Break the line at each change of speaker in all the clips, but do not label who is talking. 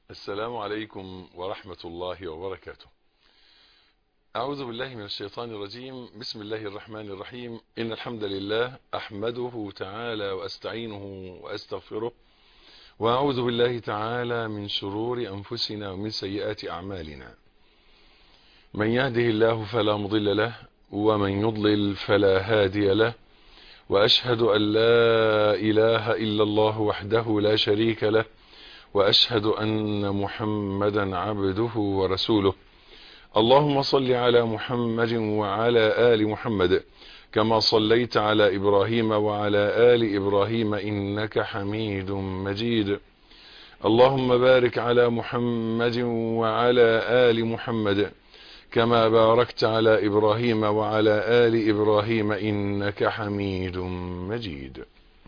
السلام عليكم ورحمة الله وبركاته أعوذ بالله من الشيطان الرجيم بسم الله الرحمن الرحيم إن الحمد لله أحمده تعالى وأستعينه وأستغفره وأعوذ بالله تعالى من شرور أنفسنا ومن سيئات أعمالنا من يهده الله فلا مضل له ومن يضلل فلا هادي له وأشهد أن لا إله إلا الله وحده لا شريك له وأشهد أن محمدا عبده ورسوله اللهم صل على محمد وعلى آل محمد كما صليت على إبراهيم وعلى آل إبراهيم إنك حميد مجيد اللهم بارك على محمد وعلى آل محمد كما باركت على إبراهيم وعلى آل إبراهيم إنك حميد مجيد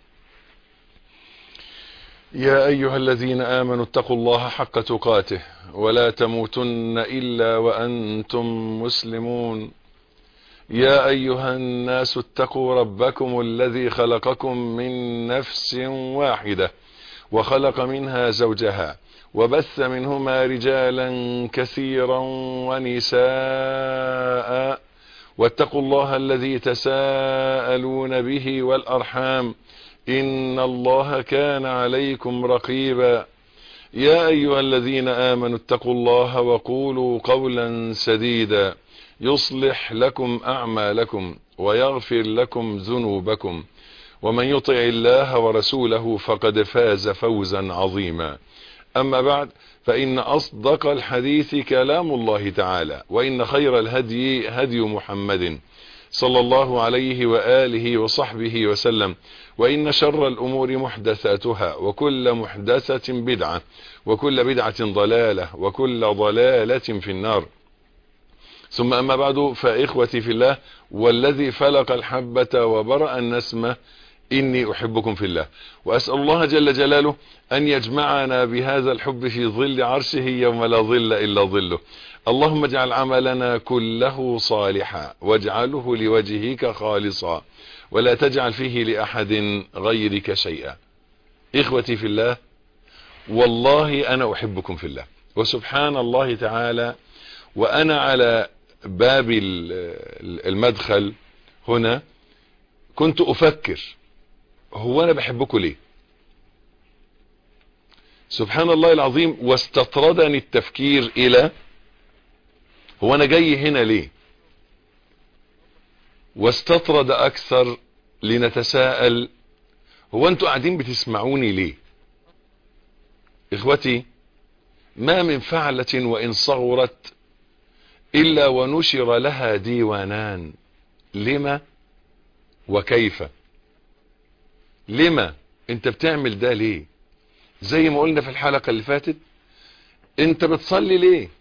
يا أيها الذين آمنوا اتقوا الله حق تقاته ولا تموتن إلا وأنتم مسلمون يا أيها الناس اتقوا ربكم الذي خلقكم من نفس واحدة وخلق منها زوجها وبث منهما رجالا كثيرا ونساء واتقوا الله الذي تساءلون به والأرحام إن الله كان عليكم رقيبا يا أيها الذين آمنوا اتقوا الله وقولوا قولا سديدا يصلح لكم أعمالكم ويغفر لكم ذنوبكم ومن يطع الله ورسوله فقد فاز فوزا عظيما أما بعد فإن أصدق الحديث كلام الله تعالى وإن خير الهدي هدي محمد صلى الله عليه وآله وصحبه وسلم وإن شر الأمور محدثاتها وكل محدثة بدعة وكل بدعة ضلالة وكل ضلالة في النار ثم أما بعد فإخوتي في الله والذي فلق الحبة وبرأ النسمة إني أحبكم في الله وأسأل الله جل جلاله أن يجمعنا بهذا الحب في ظل عرشه يوم لا ظل إلا ظله اللهم اجعل عملنا كله صالحا واجعله لوجهك خالصا ولا تجعل فيه لأحد غيرك شيئا إخوتي في الله والله أنا أحبكم في الله وسبحان الله تعالى وأنا على باب المدخل هنا كنت أفكر هو أنا بحبكم ليه سبحان الله العظيم واستطردني التفكير إلى هو أنا جاي هنا ليه واستطرد أكثر لنتساءل هو أنتوا قاعدين بتسمعوني ليه إخوتي ما من فعلة وإن صغرت إلا ونشر لها ديوانان لما وكيف لما انت بتعمل ده ليه زي ما قلنا في الحلقة اللي فاتت انت بتصلي ليه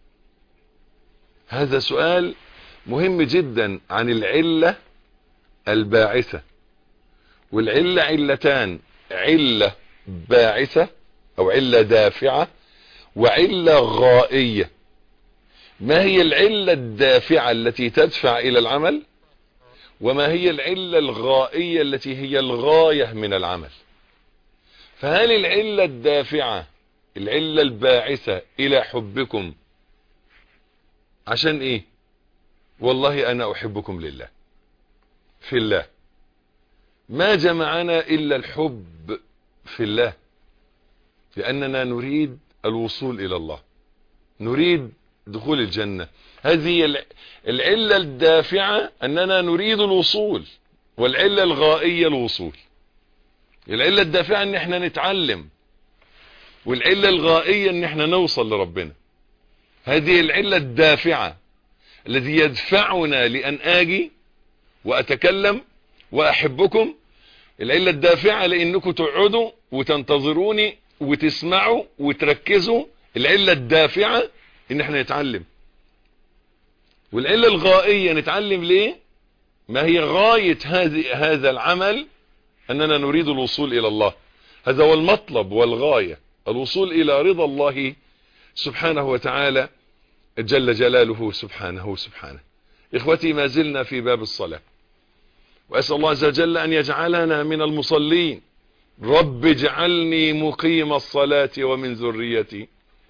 هذا سؤال مهم جدا عن العلة الباعثة والعلة علتان علة باعثة او علة دافعة وعلة غائية ما هي العلة الدافعة التي تدفع الى العمل وما هي العلة الغائية التي هي الغاية من العمل فهل العلة الدافعة العلة الباعثة الى حبكم عشان ايه والله انا احبكم لله في الله ما جمعنا الا الحب في الله لاننا نريد الوصول الى الله نريد دخول الجنة هذه العلة الدافعة اننا نريد الوصول والعلة الغائية الوصول العلة الدافعة ان احنا نتعلم والعلة الغائية ان احنا نوصل لربنا هذه العلة الدافعة الذي يدفعنا لأن آجي وأتكلم وأحبكم العلة الدافعة لأنكم تقعدوا وتنتظروني وتسمعوا وتركزوا العلة الدافعة ان احنا نتعلم والعلة الغائية نتعلم ليه ما هي غاية هذه هذا العمل اننا نريد الوصول الى الله هذا هو المطلب والغاية الوصول الى رضا الله سبحانه وتعالى جل جلاله سبحانه سبحانه اخوتي ما زلنا في باب الصلاة واسأل الله عز وجل ان يجعلنا من المصلين رب اجعلني مقيم الصلاة ومن ذريتي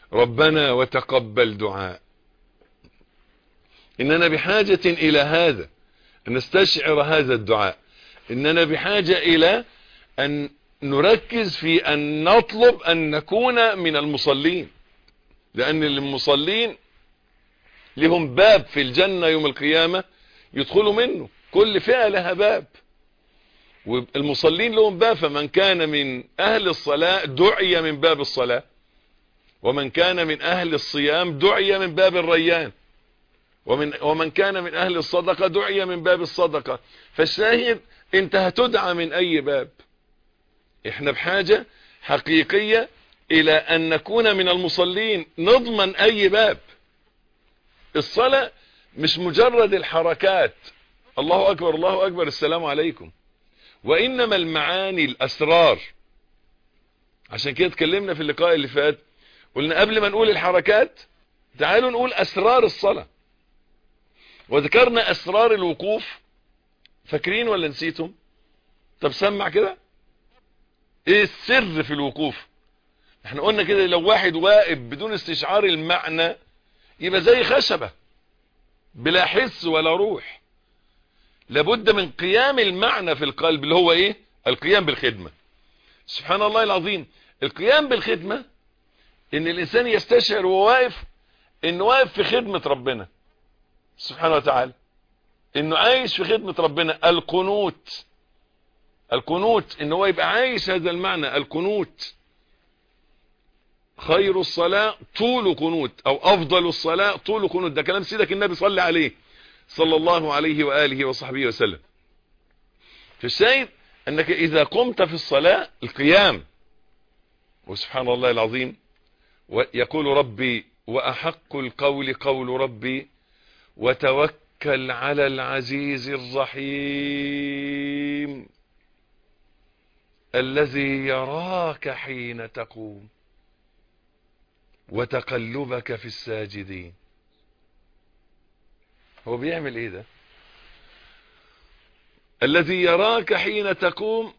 ربنا وتقبل دعاء إننا بحاجة إلى هذا أن نستشعر هذا الدعاء إننا بحاجة إلى أن نركز في أن نطلب أن نكون من المصلين لأن المصلين لهم باب في الجنة يوم القيامة يدخلوا منه كل فئة لها باب والمصلين لهم باب فمن كان من أهل الصلاة دعي من باب الصلاة ومن كان من أهل الصيام دعي من باب الريان ومن, ومن كان من أهل الصدقة دعي من باب الصدقة فالشاهد انت هتدعى من أي باب احنا بحاجة حقيقية إلى أن نكون من المصلين نضمن أي باب الصلاة مش مجرد الحركات الله أكبر الله أكبر السلام عليكم وإنما المعاني الأسرار عشان كده اتكلمنا في اللقاء اللي فات قلنا قبل ما نقول الحركات تعالوا نقول أسرار الصلاة وذكرنا أسرار الوقوف فاكرين ولا نسيتم طب سمع كده ايه السر في الوقوف احنا قلنا كده لو واحد واقف بدون استشعار المعنى يبقى زي خشبة بلا حس ولا روح لابد من قيام المعنى في القلب اللي هو ايه القيام بالخدمة سبحان الله العظيم القيام بالخدمة ان الانسان يستشعر وهو واقف انه واقف في خدمة ربنا سبحانه وتعالى انه عايش في خدمة ربنا القنوت القنوت ان هو يبقى عايش هذا المعنى القنوت خير الصلاة طول قنوت او افضل الصلاة طول قنوت ده كلام سيدك النبي صلى عليه صلى الله عليه وآله وصحبه وسلم فالشاهد انك اذا قمت في الصلاة القيام وسبحان الله العظيم يقول ربي واحق القول قول ربي وتوكل على العزيز الرحيم الذي يراك حين تقوم وتقلبك في الساجدين هو بيعمل ايه ده الذي يراك حين تقوم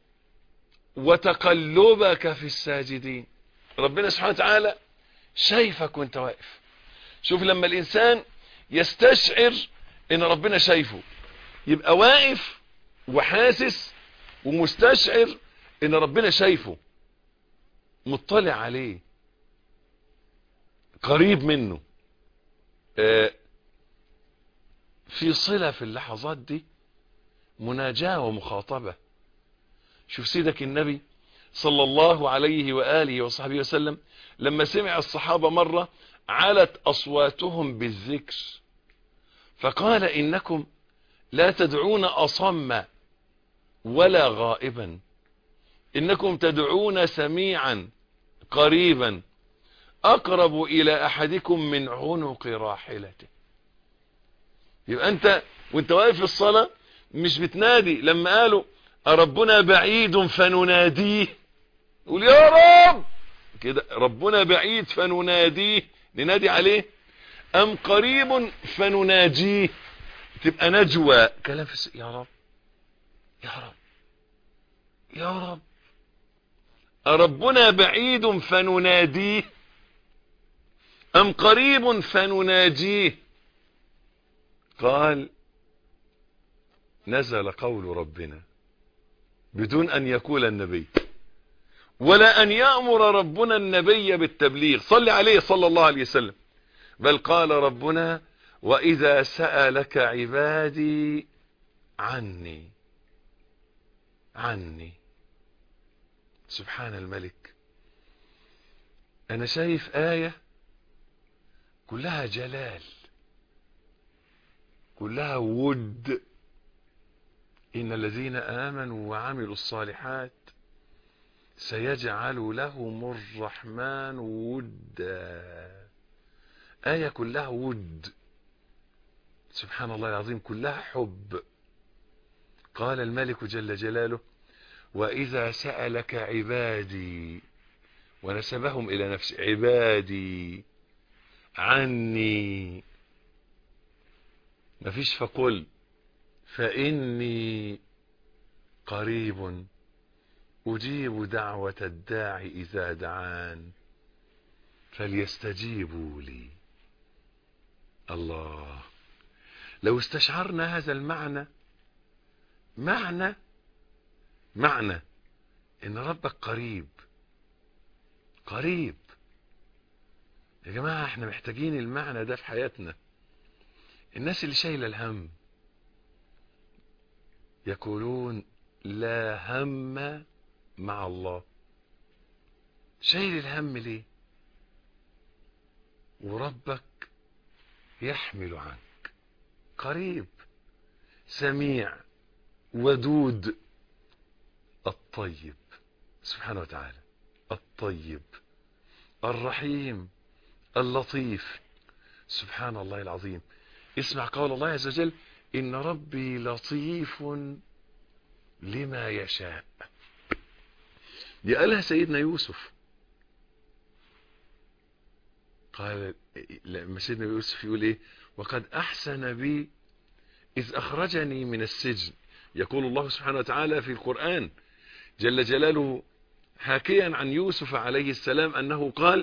وتقلبك في الساجدين ربنا سبحانه وتعالى شايفك وانت واقف شوف لما الانسان يستشعر ان ربنا شايفه يبقى واقف وحاسس ومستشعر ان ربنا شايفه مطلع عليه قريب منه آه في صلة في اللحظات دي مناجاة ومخاطبة شوف سيدك النبي صلى الله عليه وآله وصحبه وسلم لما سمع الصحابة مرة علت أصواتهم بالذكر فقال إنكم لا تدعون أصم ولا غائبا إنكم تدعون سميعا قريبا أقرب إلى أحدكم من عنق راحلته يبقى أنت وانت واقف في الصلاة مش بتنادي لما قالوا ربنا بعيد فنناديه قول يا رب كده ربنا بعيد فنناديه ننادي عليه أم قريب فنناجيه تبقى نجوى كلام في الس... يا رب يا رب يا رب ربنا بعيد فنناديه أم قريب فنناجيه قال نزل قول ربنا بدون أن يقول النبي ولا أن يأمر ربنا النبي بالتبليغ صل عليه صلى الله عليه وسلم بل قال ربنا وإذا سألك عبادي عني عني سبحان الملك أنا شايف آية كلها جلال كلها ود إن الذين آمنوا وعملوا الصالحات سيجعل لهم الرحمن ودا آية كلها ود سبحان الله العظيم كلها حب قال الملك جل جلاله وإذا سألك عبادي ونسبهم إلى نفسه عبادي عني مفيش فقل فإني قريب أجيب دعوة الداعي إذا دعان فليستجيبوا لي الله لو استشعرنا هذا المعنى معنى معنى ان ربك قريب قريب يا جماعة احنا محتاجين المعنى ده في حياتنا الناس اللي شايلة الهم يقولون لا هم مع الله شايل الهم ليه وربك يحمل عنك قريب سميع ودود الطيب سبحانه وتعالى الطيب الرحيم اللطيف سبحان الله العظيم اسمع قول الله عز وجل إن ربي لطيف لما يشاء دي قالها سيدنا يوسف قال لما سيدنا يوسف يقول ايه وقد احسن بي اذ اخرجني من السجن يقول الله سبحانه وتعالى في القرآن جل جلاله حاكيا عن يوسف عليه السلام انه قال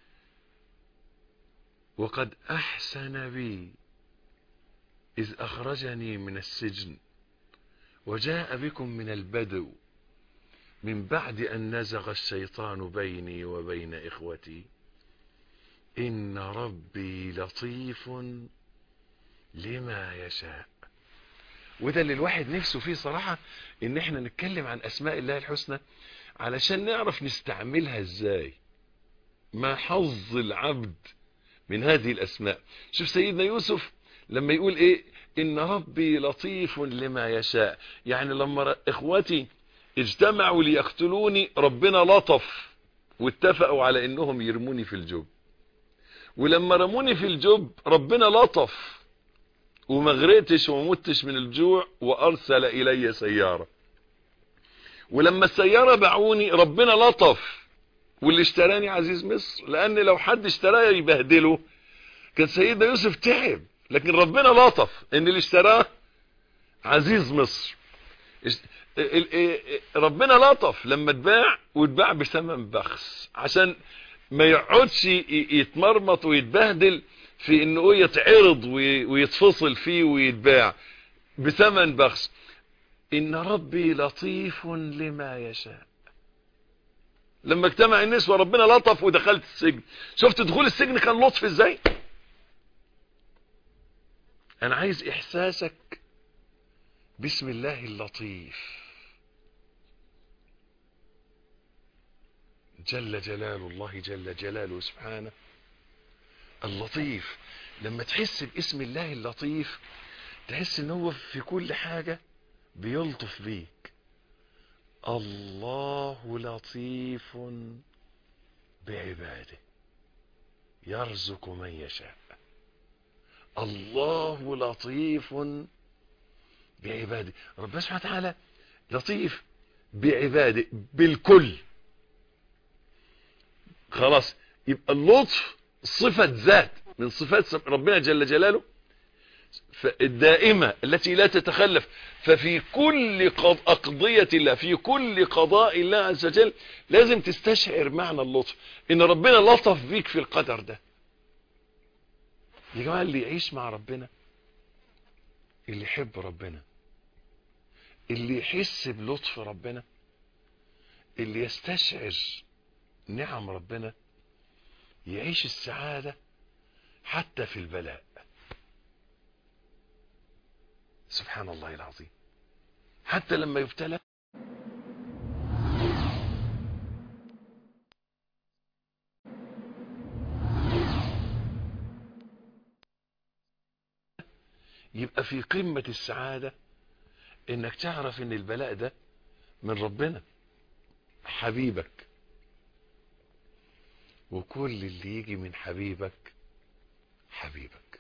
وقد احسن بي اذ اخرجني من السجن وجاء بكم من البدو من بعد ان نزغ الشيطان بيني وبين اخوتي إن ربي لطيف لما يشاء وده اللي الواحد نفسه فيه صراحة ان احنا نتكلم عن اسماء الله الحسنى علشان نعرف نستعملها ازاي ما حظ العبد من هذه الاسماء شوف سيدنا يوسف لما يقول ايه ان ربي لطيف لما يشاء يعني لما اخوتي اجتمعوا ليقتلوني ربنا لطف واتفقوا على انهم يرموني في الجب ولما رموني في الجب ربنا لطف وما غرقتش وما متش من الجوع وارسل الي سيارة ولما السيارة باعوني ربنا لطف واللي اشتراني عزيز مصر لان لو حد اشتراه يبهدله كان سيدنا يوسف تعب لكن ربنا لطف ان اللي اشتراه عزيز مصر ربنا لطف لما اتباع واتباع بثمن بخس عشان ما يقعدش يتمرمط ويتبهدل في انه يتعرض ويتفصل فيه ويتباع بثمن بخس ان ربي لطيف لما يشاء لما اجتمع الناس وربنا لطف ودخلت السجن شفت دخول السجن كان لطف ازاي انا عايز احساسك بسم الله اللطيف جل جلال الله جل جلاله سبحانه اللطيف لما تحس باسم الله اللطيف تحس ان هو في كل حاجة بيلطف بيك الله لطيف بعباده يرزق من يشاء الله لطيف بعباده ربنا سبحانه وتعالى لطيف بعباده بالكل خلاص يبقى اللطف صفة ذات من صفات ربنا جل جلاله الدائمة التي لا تتخلف ففي كل قض... أقضية الله في كل قضاء الله عز وجل لازم تستشعر معنى اللطف ان ربنا لطف بيك في القدر ده يا جماعة اللي يعيش مع ربنا اللي يحب ربنا اللي يحس بلطف ربنا اللي يستشعر نعم ربنا يعيش السعادة حتى في البلاء سبحان الله العظيم حتى لما يبتلى يبقى في قمة السعادة انك تعرف ان البلاء ده من ربنا حبيبك وكل اللي يجي من حبيبك حبيبك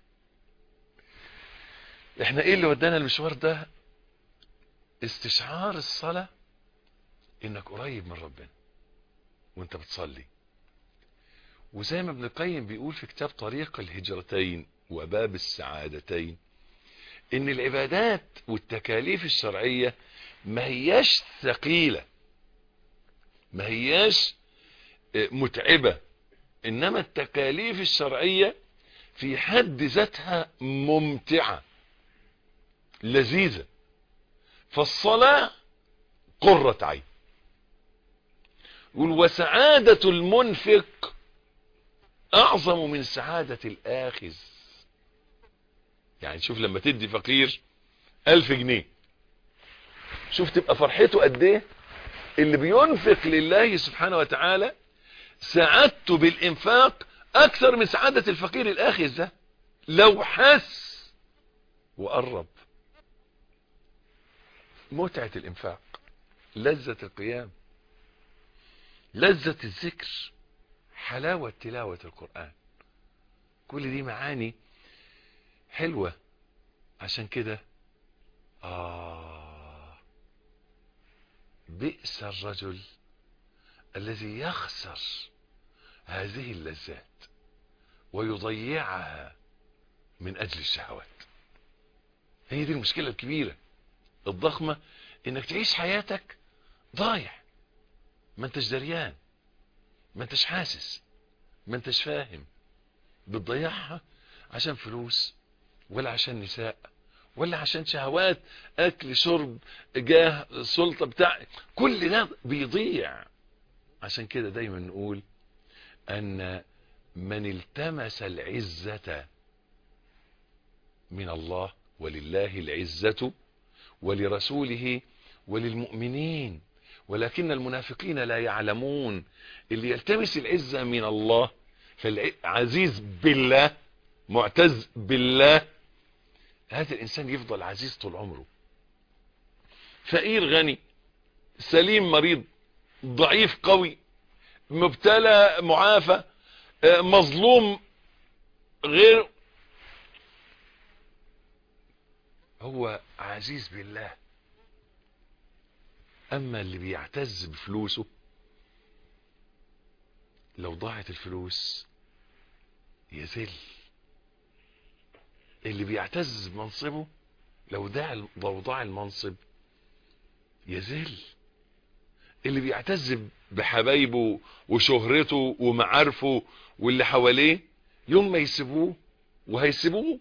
احنا ايه اللي ودانا المشوار ده استشعار الصلاة انك قريب من ربنا وانت بتصلي وزي ما ابن القيم بيقول في كتاب طريق الهجرتين وباب السعادتين ان العبادات والتكاليف الشرعية ما هياش ثقيلة ما هياش متعبة انما التكاليف الشرعية في حد ذاتها ممتعة لذيذة فالصلاة قرة عين وسعادة المنفق اعظم من سعادة الاخذ يعني شوف لما تدي فقير الف جنيه شوف تبقى فرحته قد ايه اللي بينفق لله سبحانه وتعالى سعادته بالانفاق اكثر من سعادة الفقير الاخذ ده لو حس وقرب متعة الانفاق لذة القيام لذة الذكر حلاوة تلاوة القرآن كل دي معاني حلوة عشان كده آه بئس الرجل الذي يخسر هذه اللذات ويضيعها من أجل الشهوات هي دي المشكلة الكبيرة الضخمة انك تعيش حياتك ضايع ما انتش دريان ما انتش حاسس ما انتش فاهم بتضيعها عشان فلوس ولا عشان نساء ولا عشان شهوات اكل شرب جاه سلطة بتاع كل ده بيضيع عشان كده دايما نقول ان من التمس العزة من الله ولله العزة ولرسوله وللمؤمنين ولكن المنافقين لا يعلمون اللي يلتمس العزة من الله فالعزيز بالله معتز بالله هذا الانسان يفضل عزيز طول عمره فقير غني سليم مريض ضعيف قوي مبتلى معافى مظلوم غير هو عزيز بالله اما اللي بيعتز بفلوسه لو ضاعت الفلوس يذل اللي بيعتز بمنصبه لو ضاع لو ضاع المنصب يذل اللي بيعتز بحبايبه وشهرته ومعارفه واللي حواليه يوم ما يسيبوه وهيسيبوه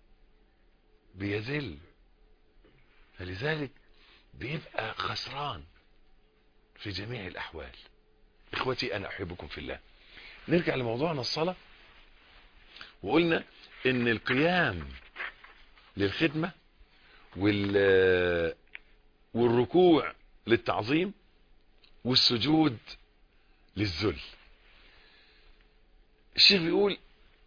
بيذل فلذلك بيبقى خسران في جميع الأحوال إخوتي أنا أحبكم في الله نرجع لموضوعنا الصلاة وقلنا إن القيام للخدمة وال والركوع للتعظيم والسجود للذل الشيخ بيقول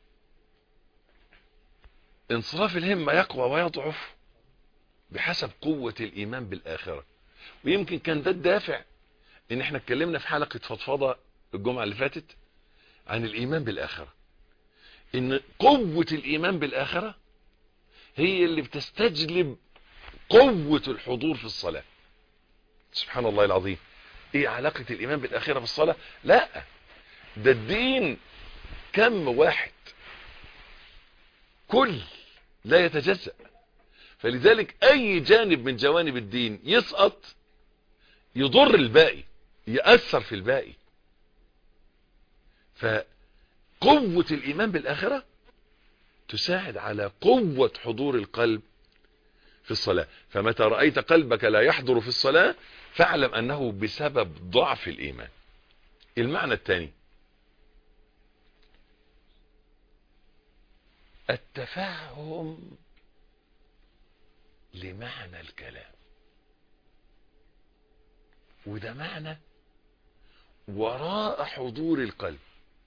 انصراف الهمة يقوى ويضعف بحسب قوة الإيمان بالآخرة ويمكن كان ده الدافع ان احنا اتكلمنا في حلقة فضفضة الجمعة اللي فاتت عن الإيمان بالآخرة ان قوة الإيمان بالآخرة هي اللي بتستجلب قوة الحضور في الصلاة سبحان الله العظيم ايه علاقة الإيمان بالآخرة في الصلاة لا ده الدين كم واحد كل لا يتجزأ فلذلك اي جانب من جوانب الدين يسقط يضر الباقي يأثر في الباقي فقوة الايمان بالاخرة تساعد على قوة حضور القلب في الصلاة فمتى رأيت قلبك لا يحضر في الصلاة فاعلم انه بسبب ضعف الايمان المعنى الثاني التفهم لمعنى الكلام وده معنى وراء حضور القلب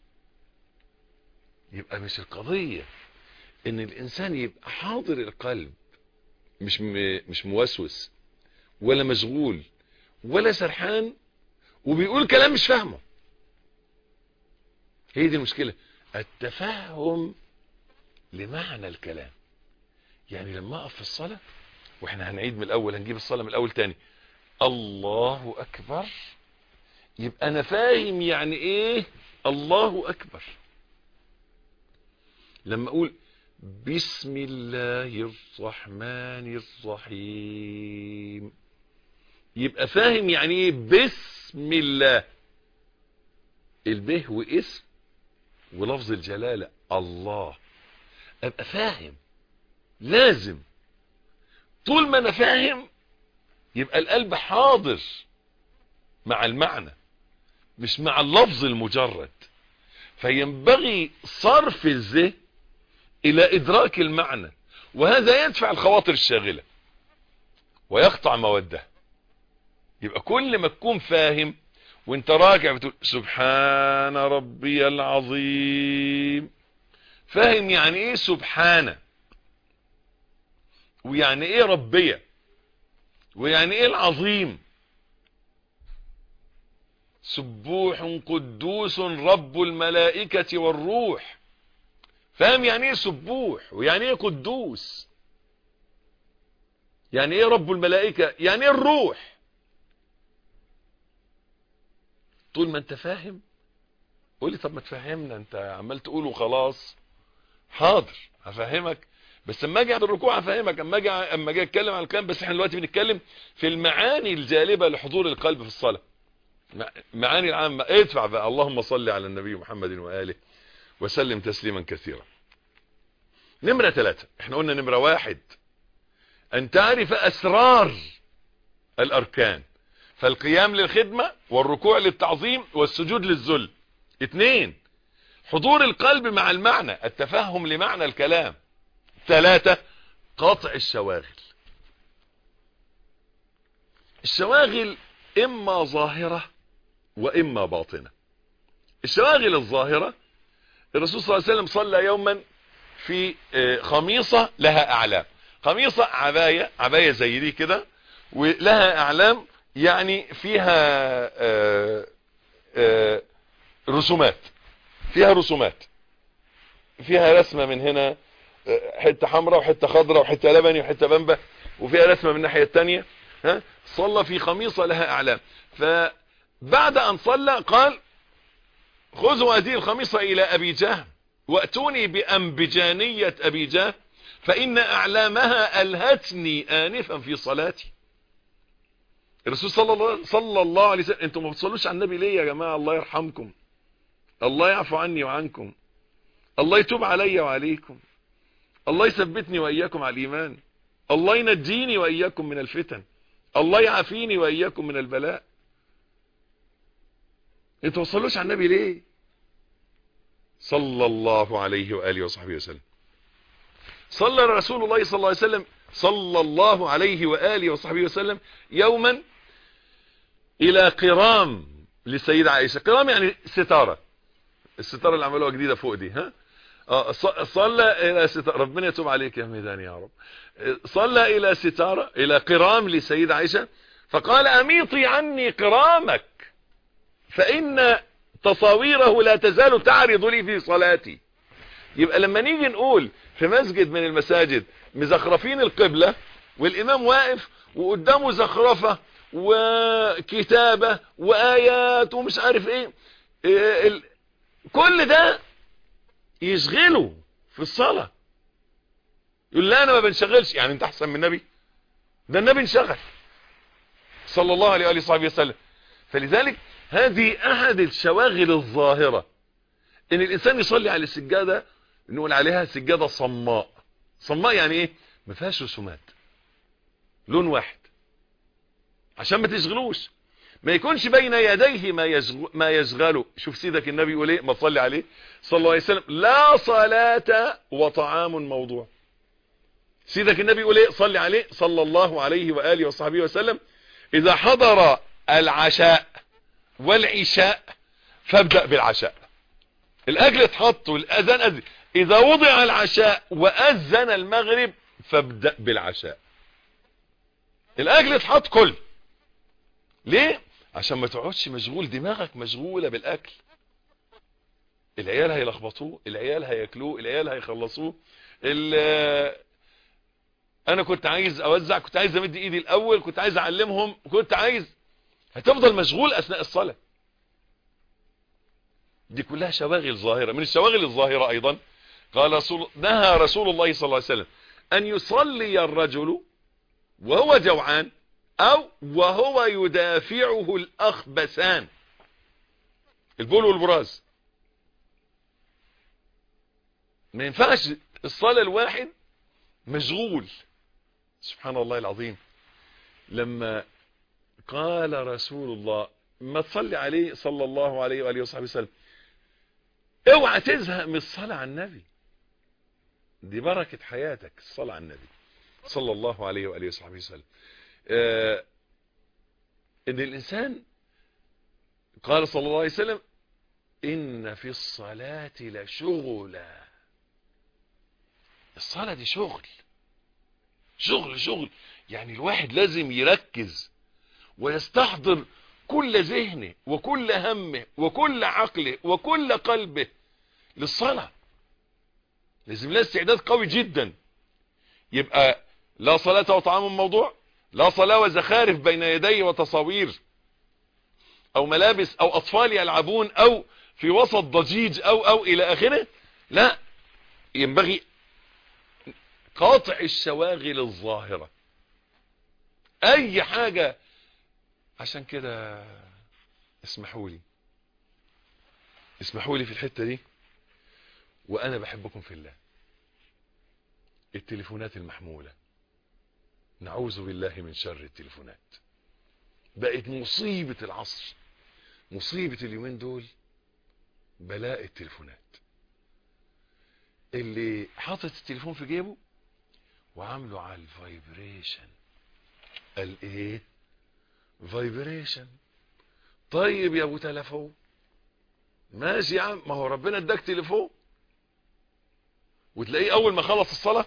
يبقى مش القضية ان الانسان يبقى حاضر القلب مش مش موسوس ولا مشغول ولا سرحان وبيقول كلام مش فاهمه هي دي المشكلة التفهم لمعنى الكلام يعني لما اقف في الصلاة واحنا هنعيد من الاول هنجيب الصلاة من الاول تاني الله اكبر يبقى انا فاهم يعني ايه الله اكبر لما اقول بسم الله الرحمن الرحيم يبقى فاهم يعني ايه بسم الله البه واسم ولفظ الجلالة الله ابقى فاهم لازم طول ما انا فاهم يبقى القلب حاضر مع المعنى مش مع اللفظ المجرد فينبغي صرف الذهن الى ادراك المعنى وهذا يدفع الخواطر الشاغلة ويقطع موده يبقى كل ما تكون فاهم وانت راجع بتقول سبحان ربي العظيم فاهم يعني ايه سبحانه ويعني ايه ربية ويعني ايه العظيم سبوح قدوس رب الملائكة والروح فاهم يعني ايه سبوح ويعني ايه قدوس يعني ايه رب الملائكة يعني ايه الروح طول ما انت فاهم قولي طب ما تفهمنا انت عمال تقول وخلاص حاضر هفهمك بس اما اجي عند الركوع هفهمك اما اجي اما اجي اتكلم عن الكلام بس احنا دلوقتي بنتكلم في المعاني الجالبه لحضور القلب في الصلاه معاني العامه ادفع بقى اللهم صل على النبي محمد واله وسلم تسليما كثيرا نمره ثلاثة احنا قلنا نمره واحد ان تعرف اسرار الاركان فالقيام للخدمة والركوع للتعظيم والسجود للذل اثنين حضور القلب مع المعنى التفهم لمعنى الكلام ثلاثة قطع الشواغل الشواغل اما ظاهرة واما باطنة الشواغل الظاهرة الرسول صلى الله عليه وسلم صلى يوما في خميصة لها اعلام خميصة عباية عباية زي دي كده ولها اعلام يعني فيها آآ آآ رسومات فيها رسومات فيها رسمة من هنا حتة حمراء وحتة خضراء وحتة لبني وحتة بنبة وفيها رسمة من الناحية التانية ها صلى في خميصة لها اعلام فبعد ان صلى قال خذوا هذه الخميصة الى ابي جهم واتوني بانبجانية ابي جهم فان اعلامها الهتني انفا في صلاتي الرسول صلى الله, صلى الله عليه وسلم انتم ما بتصلوش على النبي ليه يا جماعة الله يرحمكم الله يعفو عني وعنكم الله يتوب علي وعليكم الله يثبتني وإياكم على الإيمان الله ينجيني وإياكم من الفتن الله يعافيني وإياكم من البلاء انتوا ما بتصلوش على النبي ليه صلى الله عليه وآله وصحبه وسلم صلى رسول الله صلى الله عليه وسلم صلى الله عليه وآله وصحبه وسلم يوما الى قرام للسيدة عائشة قرام يعني ستارة الستارة اللي عملوها جديدة فوق دي ها آه صلى الى ستارة ربنا يتوب عليك يا ميدان يا رب صلى الى ستارة الى قرام للسيدة عائشة فقال اميطي عني قرامك فان تصاويره لا تزال تعرض لي في صلاتي يبقى لما نيجي نقول في مسجد من المساجد مزخرفين القبلة والامام واقف وقدامه زخرفة وكتابة وآيات ومش عارف ايه, إيه ال... كل ده يشغله في الصلاة يقول لا انا ما بنشغلش يعني انت احسن من النبي ده النبي انشغل صلى الله عليه وآله وصحبه وسلم فلذلك هذه احد الشواغل الظاهرة ان الانسان يصلي على السجادة نقول عليها سجادة صماء صماء يعني ايه ما فيهاش رسومات لون واحد عشان ما تشغلوش ما يكونش بين يديه ما يشغل ما يشغله شوف سيدك النبي يقول ايه ما تصلي عليه صلى الله عليه وسلم لا صلاة وطعام موضوع سيدك النبي يقول ايه صلي عليه صلى الله عليه واله وصحبه وسلم اذا حضر العشاء والعشاء فابدأ بالعشاء الاكل اتحط والاذان اذن اذا وضع العشاء واذن المغرب فابدأ بالعشاء الاكل اتحط كل ليه عشان ما تقعدش مشغول دماغك مشغولة بالاكل العيال هيلخبطوه العيال هياكلوه العيال هيخلصوه انا كنت عايز اوزع كنت عايز امد ايدي الاول كنت عايز اعلمهم كنت عايز هتفضل مشغول اثناء الصلاة دي كلها شواغل ظاهرة من الشواغل الظاهرة ايضا قال رسول نهى رسول الله صلى الله عليه وسلم ان يصلي الرجل وهو جوعان او وهو يدافعه الاخبثان البول والبراز ما ينفعش الصلاة الواحد مشغول سبحان الله العظيم لما قال رسول الله ما تصلي عليه صلى الله عليه وآله وصحبه وسلم اوعى تزهق من الصلاة على النبي دي بركة حياتك الصلاة على النبي صلى الله عليه وآله وصحبه وسلم آه ان الانسان قال صلى الله عليه وسلم ان في الصلاة لشغلا الصلاة دي شغل شغل شغل يعني الواحد لازم يركز ويستحضر كل ذهنه وكل همه وكل عقله وكل قلبه للصلاة لازم له استعداد قوي جدا يبقى لا صلاة وطعام موضوع لا صلاة وزخارف بين يدي وتصاوير او ملابس او اطفال يلعبون او في وسط ضجيج او او الى اخره لا ينبغي قاطع الشواغل الظاهرة اي حاجة عشان كده اسمحوا لي اسمحوا لي في الحتة دي وانا بحبكم في الله التليفونات المحمولة نعوذ بالله من شر التليفونات بقت مصيبة العصر مصيبة اليومين دول بلاء التليفونات اللي حاطط التليفون في جيبه وعامله على الفايبريشن قال ايه فايبريشن طيب يا ابو تلفون ماشي يا عم ما هو ربنا اداك تليفون وتلاقيه اول ما خلص الصلاة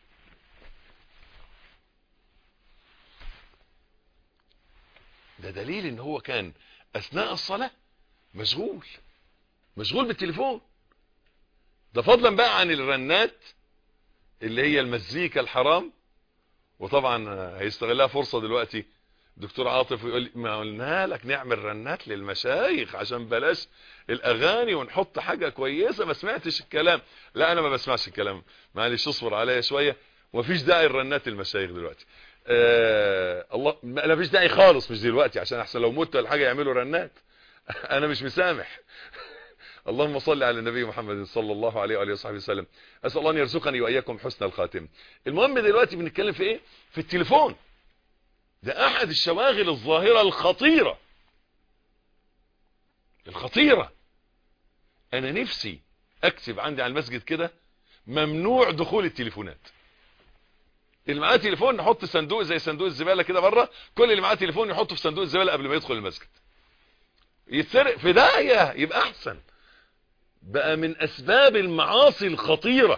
ده دليل ان هو كان اثناء الصلاة مشغول مشغول بالتليفون ده فضلا بقى عن الرنات اللي هي المزيكا الحرام وطبعا هيستغلها فرصة دلوقتي دكتور عاطف ويقول لي ما قلنا لك نعمل رنات للمشايخ عشان بلاش الاغاني ونحط حاجة كويسة ما سمعتش الكلام لا انا ما بسمعش الكلام معلش اصبر عليا شوية ومفيش داعي الرنات للمشايخ دلوقتي آه الله ما فيش داعي خالص مش دلوقتي عشان احسن لو مت ولا حاجة يعملوا رنات انا مش مسامح اللهم صل على النبي محمد صلى الله عليه وآله وصحبه وسلم أسأل الله أن يرزقني وإياكم حسن الخاتم المهم دلوقتي بنتكلم في إيه في التليفون ده أحد الشواغل الظاهرة الخطيرة الخطيرة أنا نفسي أكتب عندي على المسجد كده ممنوع دخول التليفونات اللي معاه تليفون نحط صندوق زي صندوق الزبالة كده بره كل اللي معاه تليفون يحطه في صندوق الزبالة قبل ما يدخل المسجد يتسرق في داهية يبقى أحسن بقى من اسباب المعاصي الخطيرة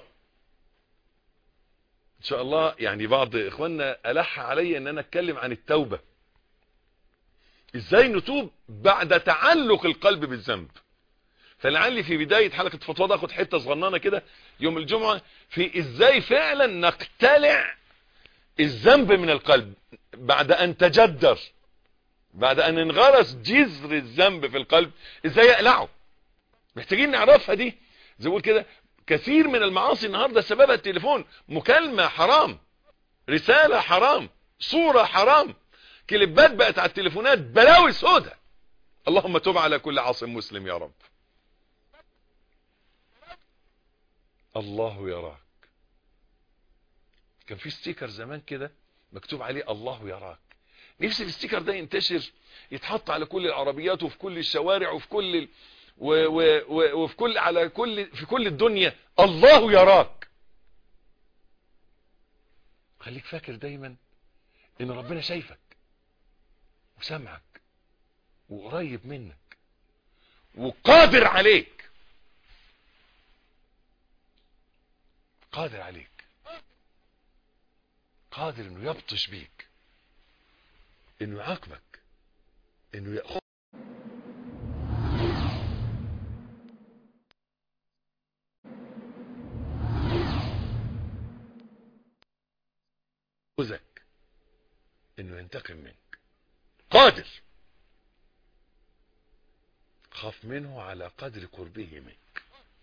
ان شاء الله يعني بعض اخواننا الح علي ان انا اتكلم عن التوبة ازاي نتوب بعد تعلق القلب بالذنب فلعلي في بداية حلقة فضفضة اخد حتة صغننة كده يوم الجمعة في ازاي فعلا نقتلع الذنب من القلب بعد ان تجدر بعد ان انغرس جذر الذنب في القلب ازاي يقلعه محتاجين نعرفها دي زي بقول كده كثير من المعاصي النهاردة سببها التليفون مكالمة حرام رسالة حرام صورة حرام كليبات بقت على التليفونات بلاوي سودة اللهم تب على كل عاصم مسلم يا رب الله يراك كان في ستيكر زمان كده مكتوب عليه الله يراك نفسي الستيكر ده ينتشر يتحط على كل العربيات وفي كل الشوارع وفي كل ال... و و و وفي كل على كل في كل الدنيا الله يراك خليك فاكر دايما ان ربنا شايفك وسامعك وقريب منك وقادر عليك قادر عليك قادر انه يبطش بيك انه يعاقبك انه يأخذ يأخذك انه ينتقم منك قادر خاف منه على قدر قربه منك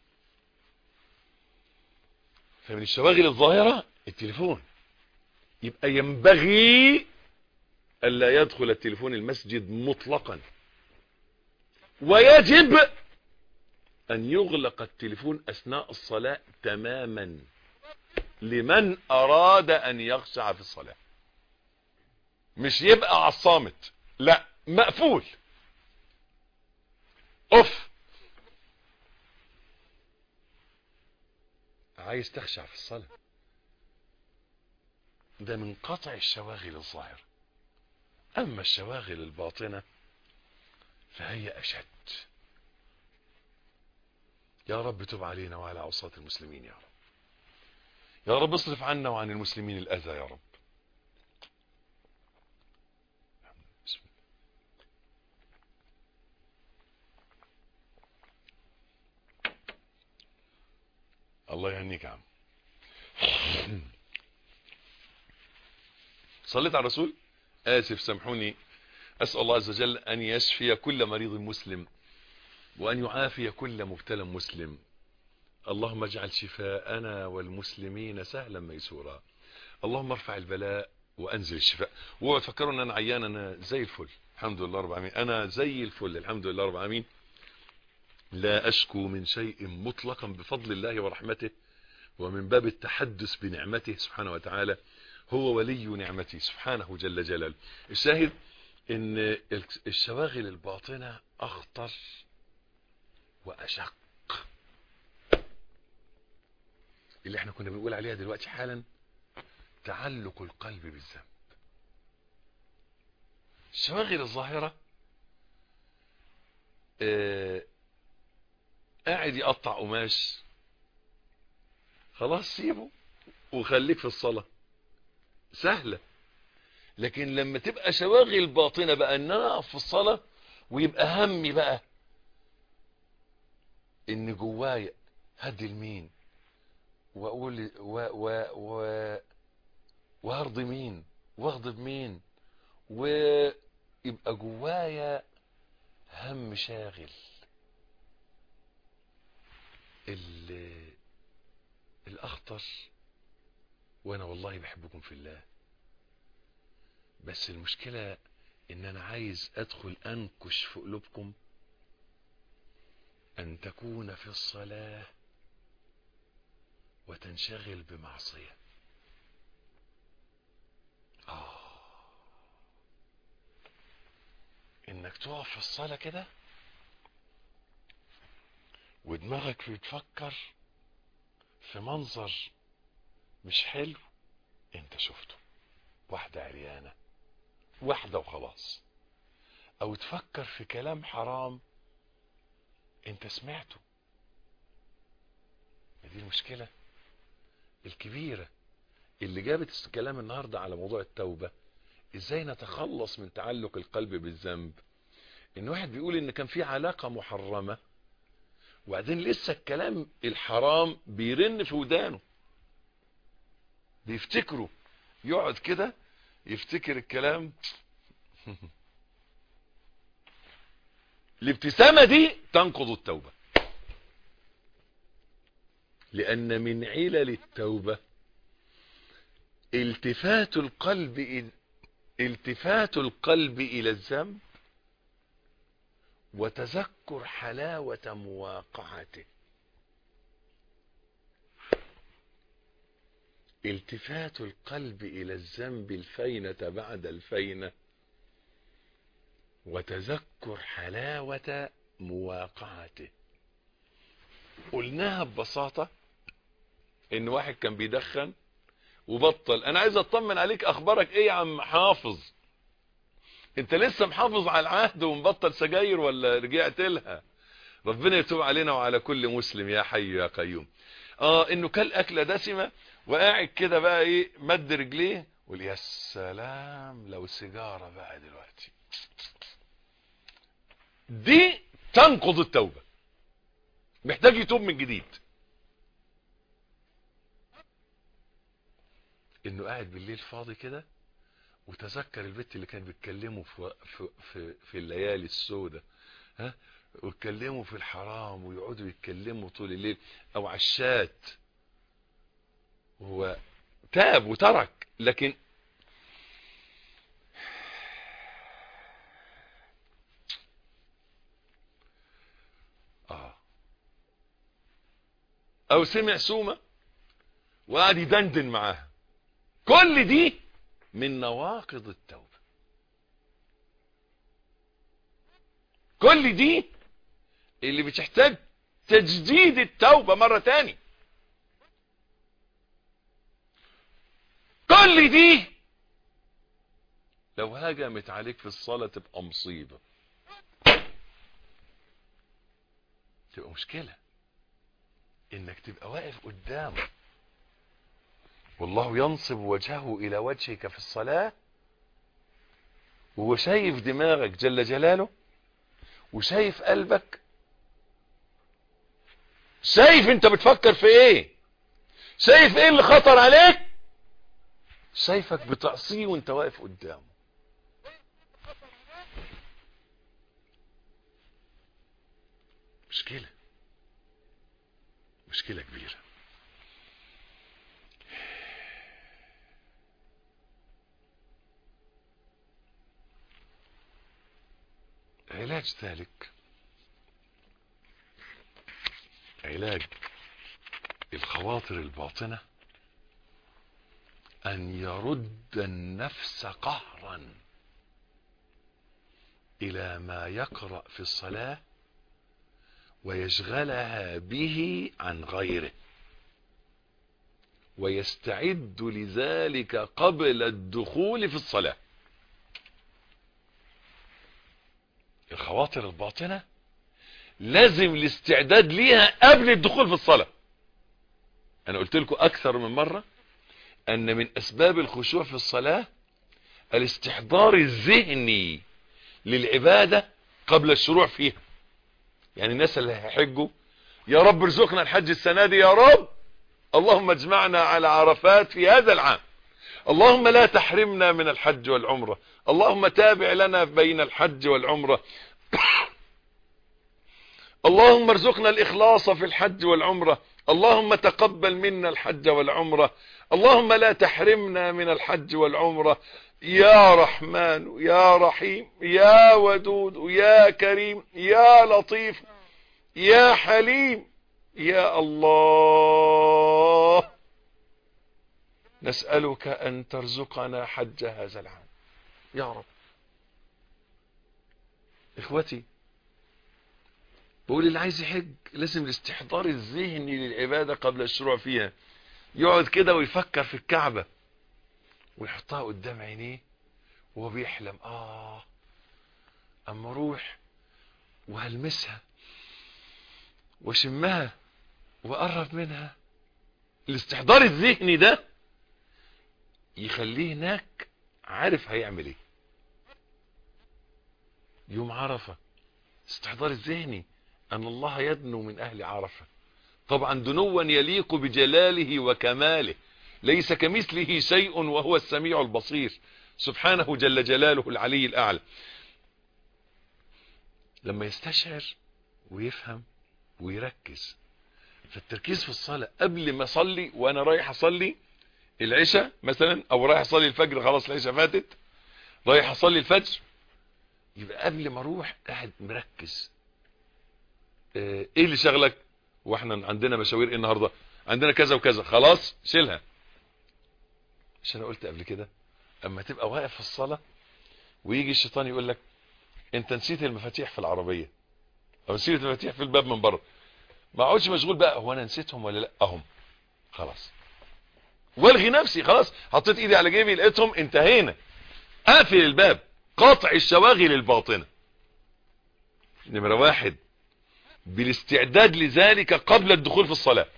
فمن الشواغل الظاهرة التليفون يبقى ينبغي ألا يدخل التليفون المسجد مطلقا ويجب ان يغلق التليفون اثناء الصلاة تماما لمن اراد ان يخشع في الصلاة مش يبقى على الصامت لا مقفول اوف عايز تخشع في الصلاة ده من قطع الشواغل الظاهرة اما الشواغل الباطنة فهي اشد يا رب تب علينا وعلى عصاة المسلمين يا رب يا رب اصرف عنا وعن المسلمين الاذى يا رب بسم الله. الله يهنيك يا عم صليت على الرسول آسف سامحوني أسأل الله عز وجل أن يشفي كل مريض مسلم وأن يعافي كل مبتلى مسلم اللهم اجعل شفاءنا والمسلمين سهلا ميسورا اللهم ارفع البلاء وأنزل الشفاء وهو تفكروا أن أنا عيان أنا زي الفل الحمد لله رب العالمين أنا زي الفل الحمد لله رب العالمين لا أشكو من شيء مطلقا بفضل الله ورحمته ومن باب التحدث بنعمته سبحانه وتعالى هو ولي نعمته سبحانه جل جلاله الشاهد ان الشواغل الباطنة اخطر واشق اللي احنا كنا بنقول عليها دلوقتي حالا تعلق القلب بالذنب الشواغل الظاهرة آه قاعد يقطع قماش خلاص سيبه وخليك في الصلاة سهلة لكن لما تبقى شواغل باطنة بقى ان انا اقف في الصلاة ويبقى همي بقى ان جوايا هدي لمين واقول و و و وهرضي مين واغضب مين ويبقى جوايا هم شاغل اللي الاخطر وانا والله بحبكم في الله بس المشكلة ان انا عايز ادخل انكش في قلوبكم ان تكون في الصلاة وتنشغل بمعصية آه انك تقف في الصلاة كده ودماغك بتفكر في منظر مش حلو انت شفته واحدة عريانة واحدة وخلاص او تفكر في كلام حرام انت سمعته دي المشكلة الكبيرة اللي جابت الكلام النهاردة على موضوع التوبة ازاي نتخلص من تعلق القلب بالذنب ان واحد بيقول ان كان في علاقة محرمة وبعدين لسه الكلام الحرام بيرن في ودانه بيفتكره يقعد كده يفتكر الكلام الابتسامة دي تنقض التوبة لأن من علل التوبة التفات القلب إلى التفات القلب إلى الذنب وتذكر حلاوة مواقعته التفات القلب إلى الذنب الفينة بعد الفينة وتذكر حلاوة مواقعته قلناها ببساطة ان واحد كان بيدخن وبطل انا عايز اطمن عليك اخبارك ايه يا عم حافظ انت لسه محافظ على العهد ومبطل سجاير ولا رجعت لها ربنا يتوب علينا وعلى كل مسلم يا حي يا قيوم اه انه كل اكله دسمه وقاعد كده بقى ايه مد رجليه ويقول يا سلام لو سيجاره بقى دلوقتي دي تنقض التوبه محتاج يتوب من جديد انه قاعد بالليل فاضي كده وتذكر البت اللي كان بيتكلموا في في في, في الليالي السوداء ها ويتكلموا في الحرام ويقعدوا يتكلموا طول الليل او على الشات هو تاب وترك لكن اه او سمع سومة وقعد يدندن معاها كل دي من نواقض التوبة كل دي اللي بتحتاج تجديد التوبة مرة تاني كل دي لو هجمت عليك في الصلاة تبقى مصيبة تبقى مشكلة انك تبقى واقف قدامه والله ينصب وجهه الى وجهك في الصلاة وهو شايف دماغك جل جلاله وشايف قلبك شايف انت بتفكر في ايه شايف ايه اللي خطر عليك شايفك بتعصيه وانت واقف قدامه مشكلة مشكلة كبيرة علاج ذلك علاج الخواطر الباطنة أن يرد النفس قهرا إلى ما يقرأ في الصلاة ويشغلها به عن غيره ويستعد لذلك قبل الدخول في الصلاة الخواطر الباطنة لازم الاستعداد ليها قبل الدخول في الصلاة انا قلت لكم اكثر من مرة ان من اسباب الخشوع في الصلاة الاستحضار الذهني للعبادة قبل الشروع فيها يعني الناس اللي هيحجوا يا رب ارزقنا الحج السنة دي يا رب اللهم اجمعنا على عرفات في هذا العام اللهم لا تحرمنا من الحج والعمرة اللهم تابع لنا بين الحج والعمرة اللهم ارزقنا الإخلاص في الحج والعمرة اللهم تقبل منا الحج والعمرة اللهم لا تحرمنا من الحج والعمرة يا رحمن يا رحيم يا ودود يا كريم يا لطيف يا حليم يا الله نسألك أن ترزقنا حج هذا العام يا رب إخوتي بقول اللي عايز يحج لازم الاستحضار الذهني للعبادة قبل الشروع فيها يقعد كده ويفكر في الكعبة ويحطها قدام عينيه وهو بيحلم آه أما أروح وهلمسها واشمها وأقرب منها الاستحضار الذهني ده يخليه هناك عارف هيعمل ايه يوم عرفة استحضار الذهني ان الله يدنو من اهل عرفة طبعا دنوا يليق بجلاله وكماله ليس كمثله شيء وهو السميع البصير سبحانه جل جلاله العلي الاعلى لما يستشعر ويفهم ويركز فالتركيز في الصلاة قبل ما اصلي وانا رايح اصلي العشاء مثلا او رايح اصلي الفجر خلاص العشاء فاتت رايح اصلي الفجر يبقى قبل ما اروح قاعد مركز اه ايه اللي شغلك واحنا عندنا مشاوير ايه النهارده عندنا كذا وكذا خلاص شيلها مش انا قلت قبل كده اما تبقى واقف في الصلاة ويجي الشيطان يقول لك انت نسيت المفاتيح في العربية او نسيت المفاتيح في الباب من بره ما اقعدش مشغول بقى هو انا نسيتهم ولا لا اهم خلاص والغي نفسي خلاص حطيت ايدي على جيبي لقيتهم انتهينا اقفل الباب قطع الشواغل الباطنة نمرة واحد بالاستعداد لذلك قبل الدخول في الصلاة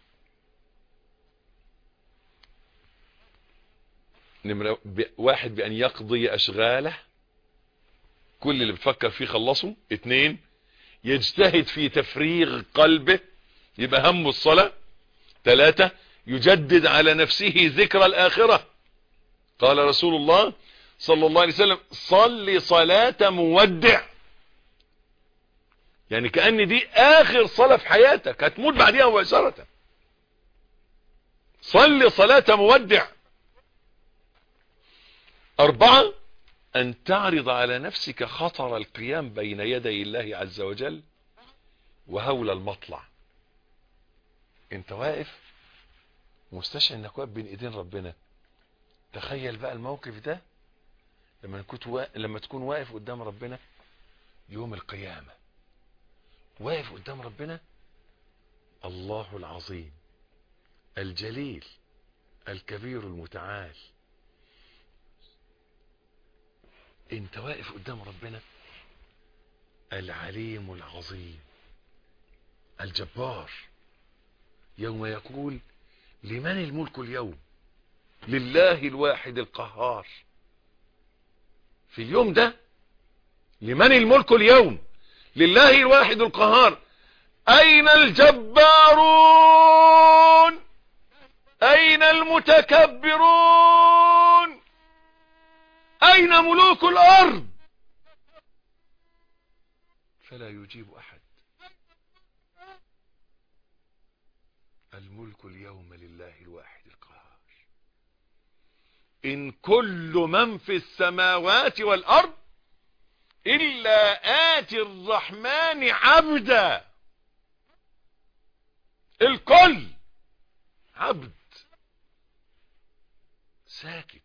نمرة واحد بأن يقضي أشغاله كل اللي بتفكر فيه خلصه اتنين يجتهد في تفريغ قلبه يبقى همه الصلاة ثلاثة يجدد على نفسه ذكر الآخرة قال رسول الله صلى الله عليه وسلم صل صلاة مودع يعني كأن دي آخر صلاة في حياتك هتموت بعدها مباشرة صل صلاة مودع أربعة أن تعرض على نفسك خطر القيام بين يدي الله عز وجل وهول المطلع انت واقف مستشعر انك واقف بين ايدين ربنا تخيل بقى الموقف ده لما كنت وا... لما تكون واقف قدام ربنا يوم القيامة واقف قدام ربنا الله العظيم الجليل الكبير المتعال انت واقف قدام ربنا العليم العظيم الجبار يوم يقول لمن الملك اليوم لله الواحد القهار في اليوم ده لمن الملك اليوم لله الواحد القهار اين الجبارون اين المتكبرون اين ملوك الارض فلا يجيب احد الملك اليوم لله الواحد القهار ان كل من في السماوات والارض الا اتي الرحمن عبدا الكل عبد ساكت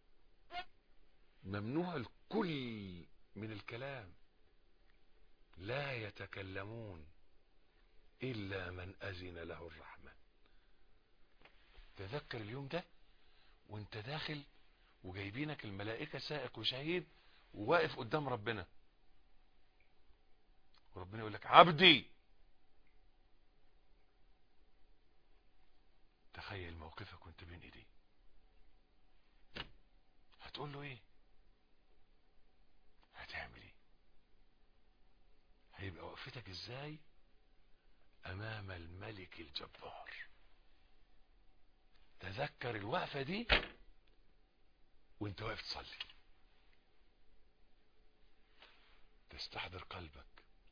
ممنوع الكل من الكلام لا يتكلمون الا من اذن له الرحمن تذكر اليوم ده وانت داخل وجايبينك الملائكة سائق وشهيد وواقف قدام ربنا وربنا يقول لك عبدي تخيل موقفك وانت بين ايديه هتقول له ايه هتعمل ايه هيبقى وقفتك ازاي امام الملك الجبار تذكر الوقفة دي وانت واقف تصلي تستحضر قلبك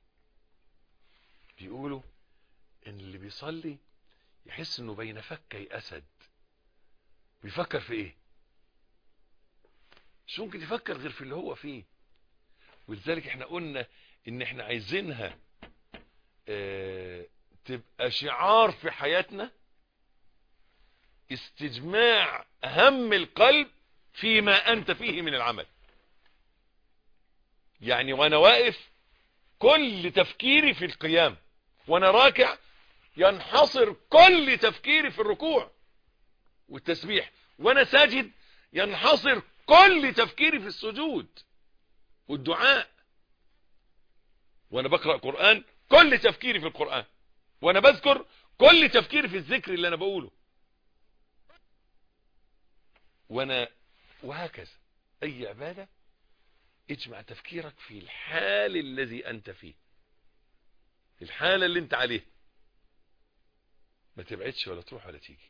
بيقولوا ان اللي بيصلي يحس انه بين فكي اسد بيفكر في ايه مش ممكن يفكر غير في اللي هو فيه ولذلك احنا قلنا ان احنا عايزينها اه تبقى شعار في حياتنا استجماع هم القلب فيما انت فيه من العمل يعني وانا واقف كل تفكيري في القيام وانا راكع ينحصر كل تفكيري في الركوع والتسبيح وانا ساجد ينحصر كل تفكيري في السجود والدعاء وانا بقرأ قرآن كل تفكيري في القرآن وانا بذكر كل تفكيري في الذكر اللي انا بقوله وانا وهكذا اي عبادة اجمع تفكيرك في الحال الذي انت فيه الحالة اللي انت عليه ما تبعدش ولا تروح ولا تيجي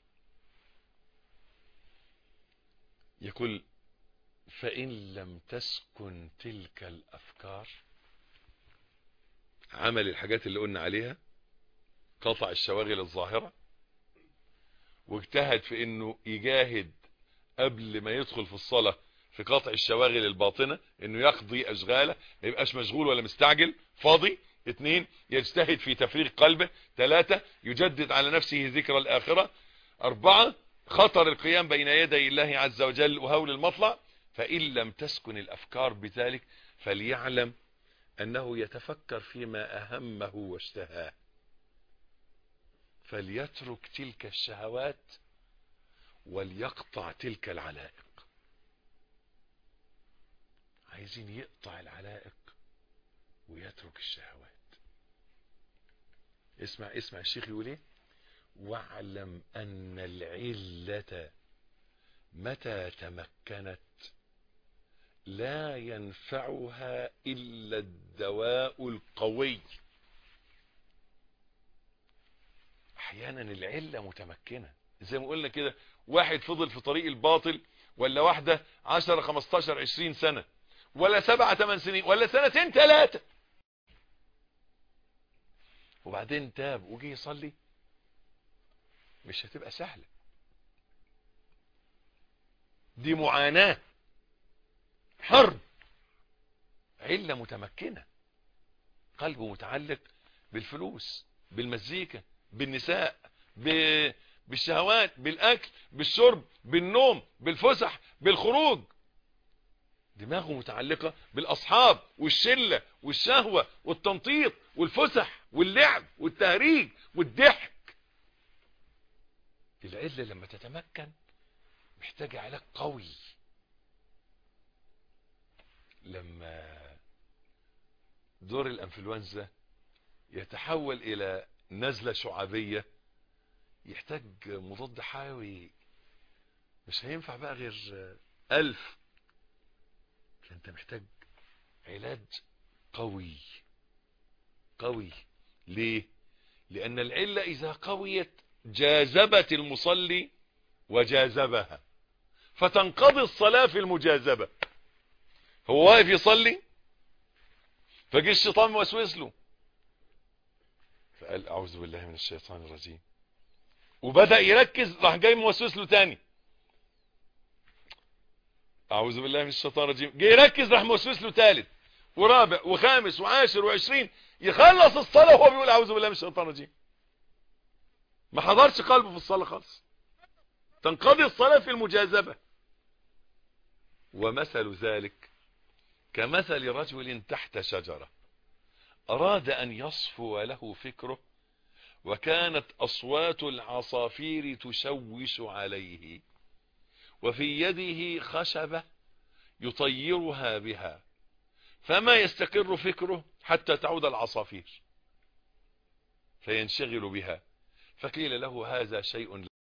يقول فإن لم تسكن تلك الأفكار عمل الحاجات اللي قلنا عليها قطع الشواغل الظاهرة واجتهد في انه يجاهد قبل ما يدخل في الصلاة في قطع الشواغل الباطنة انه يقضي اشغاله ما يبقاش مشغول ولا مستعجل فاضي اثنين يجتهد في تفريغ قلبه ثلاثة يجدد على نفسه ذكر الآخرة أربعة خطر القيام بين يدي الله عز وجل وهول المطلع فإن لم تسكن الأفكار بذلك فليعلم أنه يتفكر فيما أهمه واشتهاه فليترك تلك الشهوات وليقطع تلك العلائق عايزين يقطع العلائق ويترك الشهوات اسمع اسمع الشيخ يقول ايه واعلم ان العلة متى تمكنت لا ينفعها الا الدواء القوي احيانا العلة متمكنة زي ما قلنا كده واحد فضل في طريق الباطل ولا واحدة عشر خمستاشر عشرين سنة ولا سبعة تمن سنين ولا سنتين ثلاثة وبعدين تاب وجي يصلي مش هتبقى سهلة دي معاناة حرب علة متمكنة قلبه متعلق بالفلوس بالمزيكا بالنساء ب- بالشهوات بالاكل بالشرب بالنوم بالفسح بالخروج دماغه متعلقة بالاصحاب والشلة والشهوة والتنطيط والفسح واللعب والتهريج والضحك العلة لما تتمكن محتاجة علاج قوي لما دور الانفلونزا يتحول الى نزلة شعابية يحتاج مضاد حيوي مش هينفع بقى غير ألف فأنت محتاج علاج قوي قوي ليه لأن العلة إذا قويت جاذبت المصلي وجاذبها فتنقضي الصلاة في المجاذبة هو واقف يصلي فجي الشيطان موسوس له فقال أعوذ بالله من الشيطان الرجيم وبدأ يركز راح جاي موسوس له تاني أعوذ بالله من الشيطان الرجيم جاي يركز راح موسوس له تالت ورابع وخامس وعاشر وعشرين يخلص الصلاة وهو بيقول أعوذ بالله من الشيطان الرجيم ما حضرش قلبه في الصلاة خالص تنقضي الصلاة في المجاذبة ومثل ذلك كمثل رجل تحت شجرة أراد أن يصفو له فكره وكانت أصوات العصافير تشوش عليه وفي يده خشبة يطيرها بها فما يستقر فكره حتى تعود العصافير فينشغل بها فقيل له هذا شيء